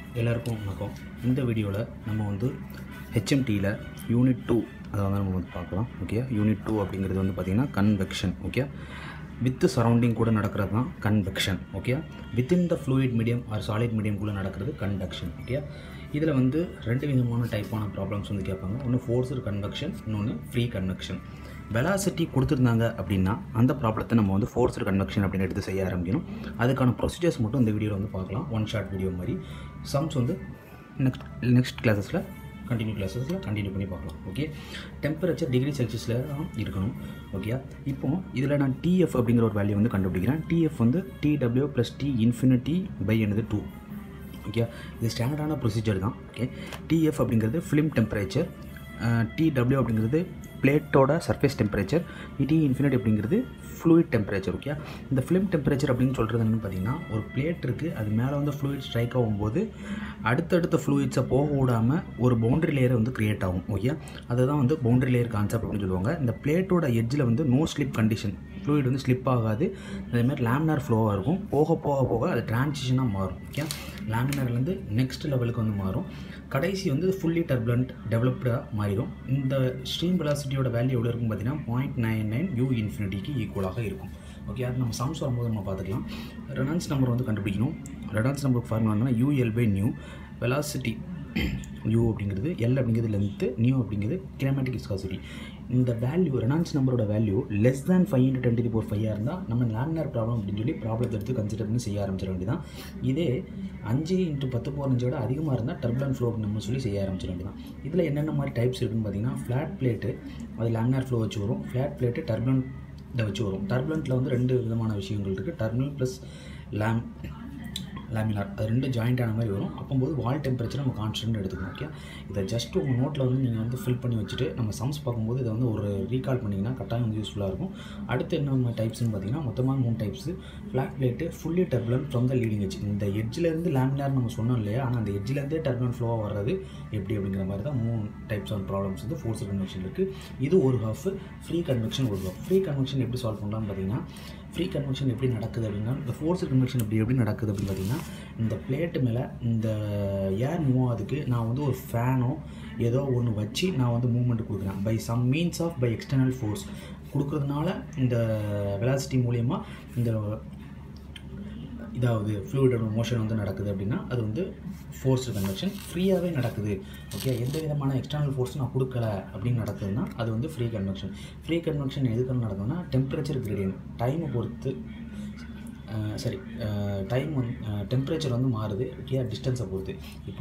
எல்லாருக்கும் வணக்கம் இந்த வீடியோவில் நம்ம வந்து ஹெச்எம்டியில் யூனிட் டூ அதை வந்து நம்ம வந்து பார்க்கலாம் ஓகே யூனிட் டூ அப்படிங்கிறது வந்து பார்த்திங்கன்னா கன்வெக்ஷன் ஓகே வித் சரௌண்டிங் கூட நடக்கிறது தான் convection okay within the fluid medium or solid மீடியம்குள்ளே நடக்கிறது கன்வெக்ஷன் ஓகே இதில் வந்து ரெண்டு விதமான டைப்பான ப்ராப்ளம்ஸ் வந்து கேட்பாங்க ஒன்று ஃபோர்ஸர் கன்வெக்ஷன் இன்னொன்று ஃப்ரீ கன்வெக்ஷன் வெலாசிட்டி கொடுத்துருந்தாங்க அப்படின்னா அந்த ப்ராப்ளத்தை நம்ம வந்து ஃபோர்ஸர் கன்வெக்ஷன் அப்படின்னு எடுத்து செய்ய ஆரம்பிக்கணும் அதுக்கான ப்ரொசீஜர்ஸ் மட்டும் இந்த வீடியோவில் வந்து பார்க்கலாம் ஒன் ஷார்ட் வீடியோ மாதிரி சம்ஸ் வந்து நெக்ஸ்ட் நெக்ஸ்ட் கிளாஸஸில் கண்டினியூ கிளாஸஸில் கண்டினியூ பண்ணி பார்க்கலாம் ஓகே டெம்பரேச்சர் டிகிரி செல்சியஸில் தான் இருக்கணும் ஓகே இப்போ இதில் நான் டிஎஃப் அப்படிங்கிற ஒரு வேல்யூ வந்து கண்டுபிடிக்கிறேன் டிஎஃப் வந்து TW plus T infinity by என்னது டூ ஓகே இது ஸ்டாண்டர்டான ப்ரொசீஜர் தான் ஓகே டிஎஃப் அப்படிங்கிறது ஃபிலிம் டெம்பரேச்சர் டிடபிள்யூ அப்படிங்கிறது பிளேட்டோட சர்ஃபேஸ் டெம்பரேச்சர் டி இன்ஃபினிட் அப்படிங்கிறது ஃப்ளூயிட் டெம்பரேச்சர் ஓகே இந்த ஃபிலிம் டெம்பரேச்சர் அப்படின்னு சொல்கிறது என்னன்னு பார்த்தீங்கன்னா ஒரு பிளேட் இருக்குது அது மேலே வந்து ஃப்ளூயிட் ஸ்ட்ரைக் ஆகும்போது அடுத்தடுத்த ஃப்ளூயிட்ஸை போக விடாமல் ஒரு பவுண்டரி லேயர் வந்து கிரியேட் ஆகும் ஓகே அதுதான் வந்து பவுண்டரி லேயர் கான்செப்ட் அப்படின்னு சொல்லுவாங்க இந்த பிளேட்டோட எட்ஜில் வந்து நோ ஸ்லிப் கண்டிஷன் ஃப்ளூயிட் வந்து ஸ்லிப் ஆகாது அதேமாதிரி லேமினார் ஃப்ளோவாக இருக்கும் போக போக போக அது டிரான்சிஷனாக மாறும் ஓகே லேமினார்லேருந்து நெக்ஸ்ட் லெவலுக்கு வந்து மாறும் கடைசி வந்து ஃபுல்லி டர்புலண்ட் டெவலப்டாக மாறிடும் இந்த ஸ்ட்ரீம் வெலாசிட்டியோட வேல்யூ எவ்வளோ இருக்கும் பார்த்தீங்கன்னா பாயிண்ட் நைன் நைன் யூ இன்ஃபினிட்டிக்கு ஈக்குவலாக இருக்கும் ஓகே அது நம்ம சம்ஸ் வரும்போது நம்ம பார்த்துக்கலாம் ரெனான்ஸ் நம்பர் வந்து கண்டுபிடிக்கணும் ரெனான்ஸ் நம்பருக்கு formula UL by nu velocity U அப்படிங்கிறது எல் அப்படிங்கிறது லென்த்து நியூ அப்படிங்கிறது கிராமேட்டிக் விஸ்காசிட்டி இந்த வேல்யூ ரெனான்ஸ் நம்பரோட value less than five into twenty four ஃபைவாக இருந்தால் நம்ம லேமினார் ப்ராப்ளம் அப்படின்னு சொல்லி ப்ராப்ளத்தை எடுத்து கன்சிடர் பண்ணி செய்ய ஆரம்பிச்சிட வேண்டியதான் இதே அஞ்சு இன்ட்டு பத்து பதினஞ்சை விட அதிகமாக இருந்தால் டர்புலன் ஃப்ளோ நம்ம சொல்லி செய்ய ஆரம்பிச்சிட வேண்டியதான் இதில் என்னென்ன மாதிரி டைப்ஸ் இருக்குன்னு பார்த்தீங்கன்னா ஃப்ளாட் பிளேட்டு அது லேமினார் ஃப்ளோ வச்சு வரும் ஃப்ளாட் பிளேட்டு டர்புலன் இதை வச்சு வரும் டர்புலண்ட்டில் வந்து ரெண்டு விதமான விஷயங்கள் இருக்குது டர்மினல் ப்ளஸ் லேம் லேமினார் அது ரெண்டு ஜாயிண்ட் ஆன மாதிரி வரும் அப்போது வால் டெம்பரேச்சர் நம்ம கான்ஸ்டன்ட் எடுத்துக்கணும் ஓகே இதை ஜஸ்ட் உங்கள் நோட்டில் வந்து நீங்கள் வந்து ஃபில் பண்ணி வச்சுட்டு நம்ம சம்ஸ் பார்க்கும்போது இதை வந்து ஒரு ரீகால் பண்ணிங்கன்னா கட்டாயம் வந்து யூஸ்ஃபுல்லாக இருக்கும் அடுத்து என்ன டைப்ஸ்னு பார்த்தீங்கன்னா மொத்தமாக மூணு types flat plate fully turbulent from the leading edge இந்த எட்ஜிலேருந்து லேமினார் நம்ம சொன்னோம் இல்லையா ஆனால் அந்த எட்ஜிலேருந்தே டர்புலன் ஃப்ளோவாக வர்றது எப்படி அப்படிங்கிற மாதிரி தான் மூணு டைப்ஸ் ஆஃப் ப்ராப்ளம்ஸ் வந்து ஃபோர்ஸ் கன்வெக்ஷன் இருக்குது இது ஒரு ஹாஃப் ஃப்ரீ கன்வெக்ஷன் ஒரு ஹாஃப் ஃப்ரீ கன்வெக்ஷன் எப்படி சால்வ் பண்ணலாம்னு பார்த்தீங்கன்னா ஃப்ரீ கன்வெக்ஷன் எப்படி நடக்குது அப்படின்னா இந்த ஃபோர்ஸ் கன்வெக்ஷன் எப்படி எப்படி நடக்குது அப்படின்னு பார்த்தீங்கன்னா இந்த பிளேட்டு மேலே இந்த ஏர் மூவ் ஆகுதுக்கு நான் வந்து ஒரு ஃபேனோ ஏதோ ஒன்று வச்சு நான் வந்து மூவ்மெண்ட் கொடுக்குறேன் by some means of by external force கொடுக்குறதுனால இந்த வெலாசிட்டி மூலயமா இந்த இதாவது ஃப்ளூயிடோட மோஷன் வந்து நடக்குது அப்படின்னா அது வந்து ஃபோர்ஸ் கன்வெக்ஷன் ஃப்ரீயாகவே நடக்குது ஓகே எந்த விதமான எக்ஸ்டர்னல் ஃபோர்ஸும் நான் கொடுக்கல அப்படின்னு நடக்குதுன்னா அது வந்து ஃப்ரீ கன்வெக்ஷன் ஃப்ரீ கன்வெக்ஷன் எதுக்கு நடக்குதுன்னா டெம்பரேச்சர் கிரேடியன்ட் டைமை பொறுத்து சரி டைம் வந்து டெம்பரேச்சர் வந்து மாறுது ஓகே டிஸ்டன்ஸை பொறுத்து இப்போ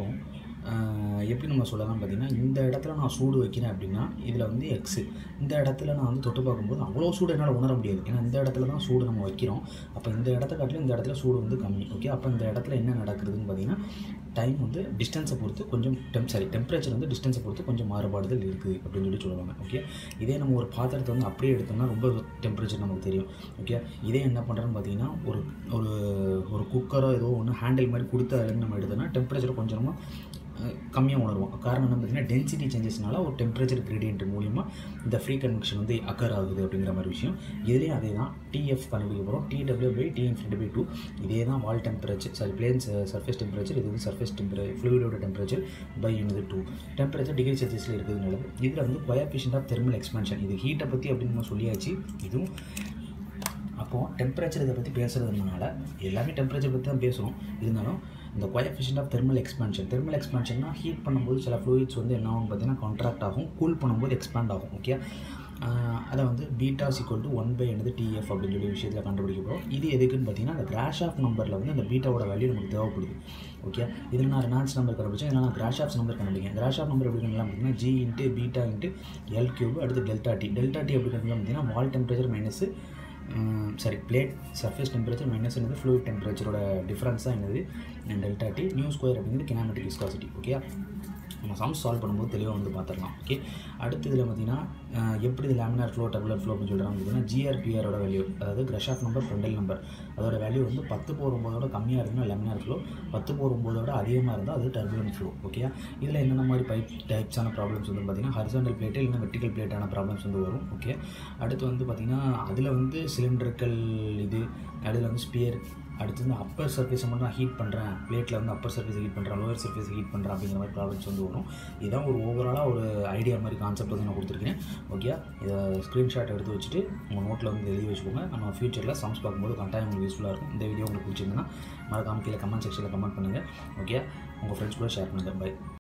எப்படி நம்ம சொல்லலாம் பார்த்தீங்கன்னா இந்த இடத்துல நான் சூடு வைக்கிறேன் அப்படின்னா இதில் வந்து எக்ஸு இந்த இடத்துல நான் வந்து தொட்டு பார்க்கும்போது அவ்வளோ சூடு என்னால் உணர முடியாது ஏன்னா இந்த இடத்துல தான் சூடு நம்ம வைக்கிறோம் அப்போ இந்த இடத்த காட்டிலும் இந்த இடத்துல சூடு வந்து கம்மி ஓகே அப்போ இந்த இடத்துல என்ன நடக்குதுன்னு பார்த்தீங்கன்னா டைம் வந்து டிஸ்டன்ஸை பொறுத்து கொஞ்சம் டெம் சாரி டெம்பரேச்சர் வந்து டிஸ்டன்ஸை பொறுத்து கொஞ்சம் மாறுபாடுதல் இருக்குது அப்படின்னு சொல்லி சொல்லுவாங்க ஓகே இதே நம்ம ஒரு பாத்திரத்தை வந்து அப்படியே எடுத்தோம்னா ரொம்ப டெம்பரேச்சர் நமக்கு தெரியும் ஓகே இதே என்ன பண்ணுறோன்னு பார்த்தீங்கன்னா ஒரு ஒரு ஒரு குக்கரோ ஏதோ ஒன்று ஹேண்டில் மாதிரி கொடுத்து அதில் நம்ம எடுத்தோம்னா டெம்பரேச்சர் கொஞ்சமாக கம்மியாக உணர்வோம் காரணம் என்ன பார்த்தீங்கன்னா டென்சிட்டி சேஞ்சஸ்னால ஒரு டெம்பரேச்சர் கிரேடியன்ட் மூலிமா இந்த ஃப்ரீ கன்வெக்ஷன் வந்து அக்கர் ஆகுது அப்படிங்கிற மாதிரி விஷயம் இதுலேயும் அதே தான் டிஎஃப் கண்டுபிடிக்க போகிறோம் TW by T infinity by two இதே தான் wall temperature sorry planes surface temperature இது வந்து சர்ஃபேஸ் டெம்பரேச்சர் ஃப்ளூயிடோட டெம்பரேச்சர் பை என்னது டூ டெம்பரேச்சர் டிகிரி செல்சியஸில் இருக்கிறதுனால இதில் வந்து கொயாபிஷன் ஆஃப் தெர்மல் எக்ஸ்பான்ஷன் இது ஹீட்டை பற்றி அப்படின்னு நம்ம சொல்லியாச்சு இதுவும் அப்போது டெம்பரேச்சர் இதை பற்றி பேசுகிறதுனால எல்லாமே டெம்பரேச்சர் பற்றி தான் பேசுகிறோம் இருந்தாலும் இந்த coefficient of thermal expansion thermal எக்ஸ்பான்ஷன்னா ஹீட் பண்ணும்போது சில ஃப்ளூயிட்ஸ் வந்து என்ன ஆகும் பார்த்தீங்கன்னா கான்ட்ராக்ட் ஆகும் கூல் பண்ணும்போது எக்ஸ்பேண்ட் ஆகும் ஓகே அதை வந்து beta equal to one by என்னது டிஎஃப் அப்படின்னு சொல்லி விஷயத்தில் கண்டுபிடிக்க போகிறோம் இது எதுக்குன்னு பார்த்தீங்கன்னா அந்த கிராஷ் ஆஃப் நம்பரில் வந்து அந்த பீட்டாவோட வேல்யூ நமக்கு தேவைப்படுது ஓகே இதில் நான் ரெனான்ஸ் நம்பர் கண்டுபிடிச்சேன் இதில் நான் கிராஷ் ஆஃப் நம்பர் கண்டுபிடிக்கேன் கிராஷ் ஆஃப் நம்பர் எப்படி கண்டுலாம் பார்த்தீங்கன்னா g into beta into L cube அடுத்து டெல்டா டி டெல்டா டி எப்படி கண்டுலாம் பார்த்தீங்கன்னா wall temperature minus sorry plate surface temperature minus என்னது ஃப்ளூயிட் டெம்பரேச்சரோட டிஃப்ரென்ஸ் தான் என்னது டெல்டா டி நியூ ஸ்கொயர் அப்படிங்கிறது கினாமெட்டிக் விஸ்காசிட்டி ஓகே நம்ம சம்ஸ் சால்வ் பண்ணும்போது தெளிவாக வந்து பார்த்துடலாம் ஓகே அடுத்து இதில் பார்த்தீங்கன்னா எப்படி இது லேமினார் ஃப்ளோ டபுலர் ஃப்ளோ அப்படின்னு சொல்கிறாங்க பார்த்தீங்கன்னா ஜிஆர்பிஆரோட வேல்யூ அதாவது Grashof number Prandtl number அதோட வேல்யூ வந்து பத்து போர் ஒம்போதோட கம்மியாக இருக்குன்னா லேமினார் ஃப்ளோ பத்து போர் ஒம்போதோட அதிகமாக இருந்தால் அது டர்புலன் ஃப்ளோ ஓகே இதில் என்னென்ன மாதிரி பைப் டைப்ஸான ப்ராப்ளம்ஸ் வந்து பார்த்தீங்கன்னா ஹரிசாண்டல் பிளேட்டு இல்லைன்னா வெர்டிக்கல் பிளேட்டான ப்ராப்ளம்ஸ் வந்து வரும் ஓகே அடுத்து வந்து பார்த்திங்கன்னா அதில் வந்து சிலிண்ட்ரிக்கல் இது அதில் வந்து ஸ்பியர் அடுத்து வந்து அப்பர் சர்ஃபேஸை மட்டும் நான் ஹீட் பண்ணுறேன் பிளேட்டில் வந்து அப்பர் சர்ஃபேஸ் ஹீட் பண்ணுறேன் லோயர் சர்ஃபேஸ் ஹீட் பண்ணுறேன் அப்படிங்கிற மாதிரி ப்ராப்ளம்ஸ் வந்து வரும் இதான் ஒரு ஓவராலாக ஒரு ஐடியா மாதிரி கான்செப்ட் வந்து நான் கொடுத்துருக்கேன் ஓகே இதை ஸ்க்ரீன்ஷாட் எடுத்து வச்சுட்டு உங்கள் நோட்டில் வந்து எழுதி வச்சுக்கோங்க நம்ம ஃபியூச்சரில் சம்ஸ் பார்க்கும்போது கட்டாயம் உங்களுக்கு யூஸ்ஃபுல்லாக இருக்கும் இந்த வீடியோ உங்களுக்கு பிடிச்சிருந்ததுன்னா மறக்காம கீழே கமெண்ட் செக்ஷனில் கமெண்ட் பண்ணுங்கள் ஓகே உங்கள் ஃப்ரெண்ட்ஸ் கூட ஷேர் பண்ணுங்கள் பை